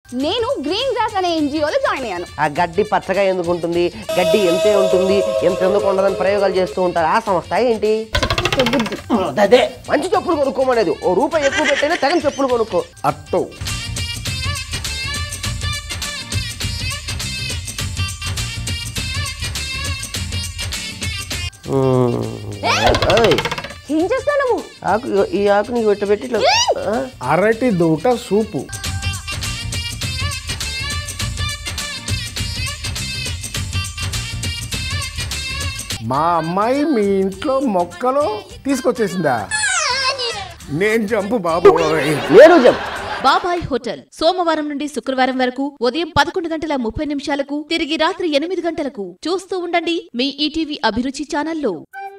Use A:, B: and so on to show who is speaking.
A: నేను green grass అనే ఎన్జిఓలో join అయ్యాను
B: ఆ గడ్డి పచ్చగా ఎందుకు ఉంటుంది గడ్డి ఎంతే ఉంటుంది ఎంత ఎందుకు ఉండదని ప్రయోగాలు చేస్తూ ఉంటారు ఆ సంస్థ ఏంటి
A: బుద్ధి
B: అదే మంచి చెప్పులు కొనుక్కోమనేది ఓ రూపాయి ఎక్కువ పెట్టైనా తెగని చెప్పులు కొనుక్కో
C: అట్టో
B: ఓయ్,
A: ఏం చేస్తావు నువ్వు
B: ఆకు ఈ ఆకు నీకు పెట్టబెట్టి ఇట్లా ఆ?
C: అరటి దూట సూపు మా అమ్మాయి మీ ఇంట్లో మొక్కలు తీసుకొచ్చేసిందా నేను చంపు బాబోయ్
B: నేను చెప్పు
D: బాబాయ్ హోటల్ సోమవారం నుండి శుక్రవారం వరకు ఉదయం పదకొండు గంటల ముప్పై నిమిషాలకు తిరిగి రాత్రి ఎనిమిది గంటలకు చూస్తూ ఉండండి మీ ఈటీవీ అభిరుచి ఛానల్లో